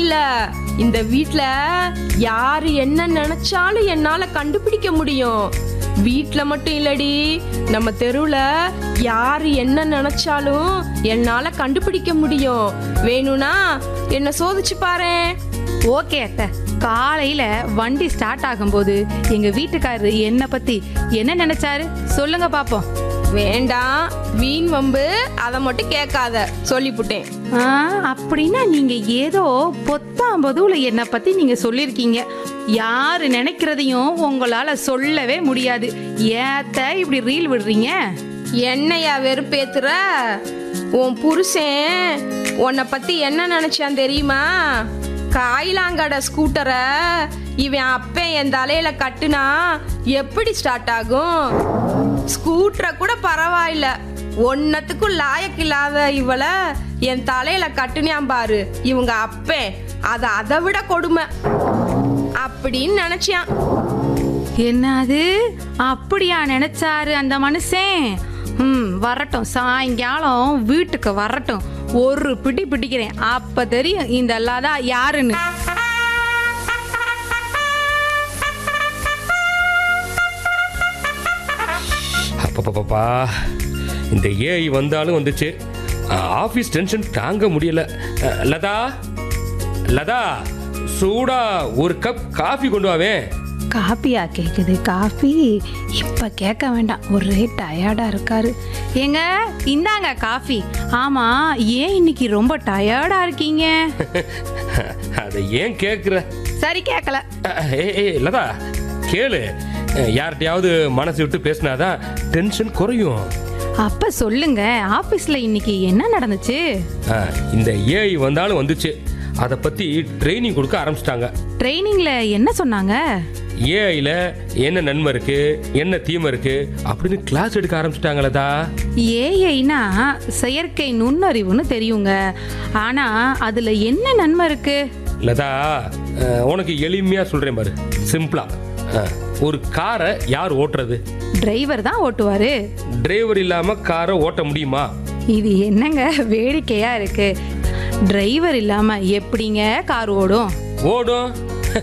இல்ல இந்த வீட்ல யாரு என்ன நினைச்சாலும் என்னால கண்டுபிடிக்க முடியும் வீட்ல மட்டும் இல்லடி நம்ம தெருவுல யாரு என்ன நினைச்சாலும் என்னால கண்டுபிடிக்க முடியும் வேணும்னா என்ன சோதிச்சு பாரேன் ஓகே அத்தை காலையில வண்டி ஸ்டார்ட் ஆகும்போது எங்க வீட்டுக்காரரு என்ன பத்தி என்ன நினைச்சாரு சொல்லுங்க பாப்போம் வேண்டாம் வீண் வம்பு அதை மட்டும் கேட்காத சொல்லிப்புட்டேன் ஆ, அப்படின்னா நீங்க ஏதோ பொத்தாம் பொதுவுல என்ன பத்தி நீங்க சொல்லிருக்கீங்க யாரு நினைக்கிறதையும் உங்களால சொல்லவே முடியாது ஏத்த இப்படி ரீல் விடுறீங்க என்னையா வெறுப்பேத்துற உன் புருஷன் உன்னை பத்தி என்ன நினைச்சான் தெரியுமா காயிலாங்கடை ஸ்கூட்டரை இவன் அப்பன் என் தலையில கட்டுனா எப்படி ஸ்டார்ட் ஆகும் ஸ்கூட்டரை கூட பரவாயில்ல ஒன்னத்துக்கும் லாயக்கு இல்லாத இவளை என் தலையில கட்டுனியாம் பாரு இவங்க அப்பன் அது அதை விட கொடுமை அப்படின்னு நினைச்சான் என்னது அப்படியா நினைச்சாரு அந்த மனுஷன் ம் வரட்டும் சாயங்காலம் வீட்டுக்கு வரட்டும் ஒரு பிடி பிடிக்கிறேன் அப்ப தெரியும் இந்த லதா யாருன்னு அப்பப்பப்பா இந்த ஏஐ வந்தாலும் வந்துச்சு ஆஃபீஸ் டென்ஷன் தாங்க முடியல அஹ், லதா லதா சூடா ஒரு கப் காஃபி கொண்டு வாவேன் காப்பியா கேக்குது காஃபி இப்ப கேட்க வேண்டாம் ஒரே டயர்டா இருக்காரு ஏங்க இந்தாங்க காஃபி ஆமா ஏன் இன்னைக்கு ரொம்ப டயர்டா இருக்கீங்க அதை ஏன் கேட்குற சரி கேட்கல ஏய் ஏய், லதா கேளு அஹ், யார்கிட்டயாவது மனசு விட்டு பேசினாதான் டென்ஷன் குறையும் அப்ப சொல்லுங்க ஆபீஸ்ல இன்னைக்கு என்ன நடந்துச்சு அஹ், இந்த ஏஐ வந்தாலும் வந்துச்சு அதை பற்றி ட்ரைனிங் கொடுக்க ஆரம்பிச்சிட்டாங்க ட்ரைனிங்ல என்ன சொன்னாங்க ஏஐல என்ன நன்மை இருக்கு என்ன தீமை இருக்கு அப்படின்னு கிளாஸ் எடுக்க ஆரம்பிச்சிட்டாங்களதா ஏஐனா செயற்கை நுண்ணறிவுன்னு தெரியுங்க ஆனா அதுல என்ன நன்மை இருக்கு லதா அஹ், உனக்கு எளிமையா சொல்றேன் பாரு சிம்பிளா அஹ், ஒரு காரை யார் ஓட்டுறது டிரைவர் தான் ஓட்டுவாரு டிரைவர் இல்லாம காரை ஓட்ட முடியுமா இது என்னங்க வேடிக்கையா இருக்கு டிரைவர் இல்லாம எப்படிங்க கார் ஓடும் ஓடும்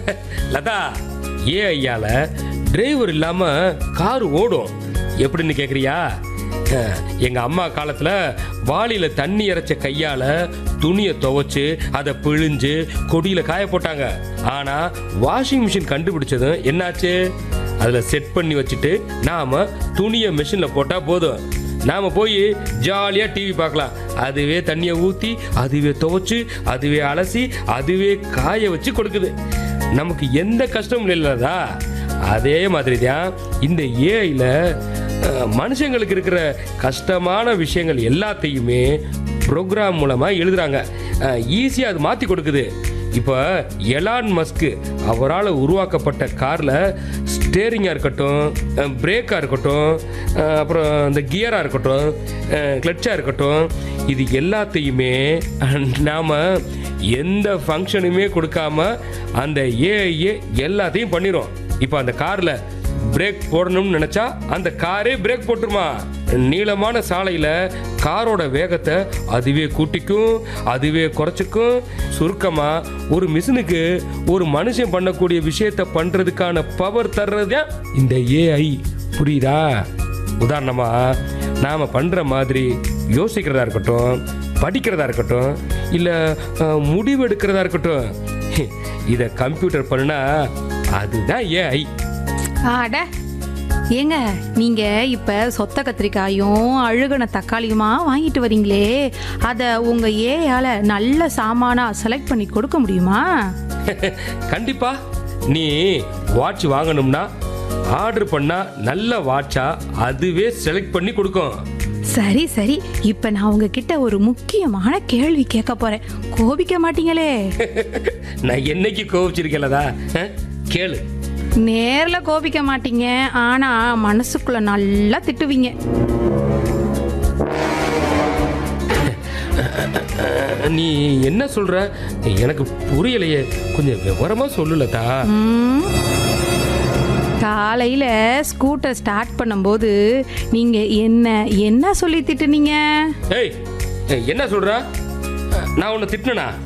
லதா ஏ ஐயால டிரைவர் இல்லாம கார் ஓடும் எப்படின்னு கேக்குறியா அஹ், எங்க அம்மா காலத்துல வாளியில தண்ணி இறைச்ச கையால துணியை துவைச்சு அதை பிழிஞ்சு கொடியில காய போட்டாங்க ஆனா வாஷிங் மிஷின் கண்டுபிடிச்சதும் என்னாச்சு அதுல செட் பண்ணி வச்சுட்டு நாம துணியை மிஷின்ல போட்டா போதும் நாம போய் ஜாலியா டிவி பார்க்கலாம் அதுவே தண்ணியை ஊத்தி அதுவே துவைச்சு அதுவே அலசி அதுவே காய வச்சு கொடுக்குது நமக்கு எந்த கஷ்டமும் இல்லதா அதே மாதிரி தான் இந்த ஏஐல மனுஷங்களுக்கு இருக்கிற கஷ்டமான விஷயங்கள் எல்லாத்தையுமே ப்ரோக்ராம் மூலமா எழுதுறாங்க ஈஸியாக அது மாற்றி கொடுக்குது இப்போ எலான் மஸ்க்கு அவரால் உருவாக்கப்பட்ட காரில் ஸ்டேரிங்காக இருக்கட்டும் பிரேக்காக இருக்கட்டும் அஹ், அப்புறம் இந்த கியராக இருக்கட்டும் கிளட்சாக இருக்கட்டும் இது எல்லாத்தையுமே நாம் எந்த ஃபங்க்ஷனுமே கொடுக்காம அந்த ஏஐயே எல்லாத்தையும் பண்ணிடும் இப்போ அந்த காரில் பிரேக் போடணும்னு நினைச்சா அந்த காரே பிரேக் போட்டுருமா நீளமான சாலையில காரோட வேகத்தை அதுவே கூட்டிக்கும் அதுவே குறைச்சிக்கும் சுருக்கமா ஒரு மிஷினுக்கு ஒரு மனுஷன் பண்ணக்கூடிய விஷயத்தை பண்றதுக்கான பவர் தர்றது தான் இந்த ஏஐ புரியுதா உதாரணமா நாம பண்ற மாதிரி யோசிக்கிறதா இருக்கட்டும் படிக்கிறதா இருக்கட்டும் இல்ல அஹ், முடிவெடுக்கிறதா இருக்கட்டும் இதை கம்ப்யூட்டர் பண்ணுனா அதுதான் ஏஐ அட ஏங்க நீங்க இப்ப சொத்த கத்திரிக்காயும் அழுகுன தக்காளியுமா வாங்கிட்டு வரீங்களே அத உங்க ஏயால நல்ல சாமானா செலக்ட் பண்ணி கொடுக்க முடியுமா கண்டிப்பா நீ வாட்ச் வாங்கணும்னா ஆர்டர் பண்ணா நல்ல வாட்சா அதுவே செலக்ட் பண்ணி கொடுக்கும் சரி சரி இப்ப நான் உங்ககிட்ட ஒரு முக்கியமான கேள்வி கேட்க போறேன் கோபிக்க மாட்டீங்களே நான் என்னைக்கு கோவிச்சிருக்கேன்லதா அஹ், கேளு நேர்ல கோபிக்க மாட்டீங்க ஆனா மனசுக்குள்ள நல்லா திட்டுவீங்க அஹ், நீ என்ன சொல்ற எனக்கு புரியலையே கொஞ்சம் விவரமா சொல்லுலதா ம். காலையில ஸ்கூட்டர் ஸ்டார்ட் பண்ணும்போது நீங்க என்ன என்ன சொல்லி திட்டுனீங்க ஏய் என்ன சொல்ற அஹ், நான் உன்னை திட்டினா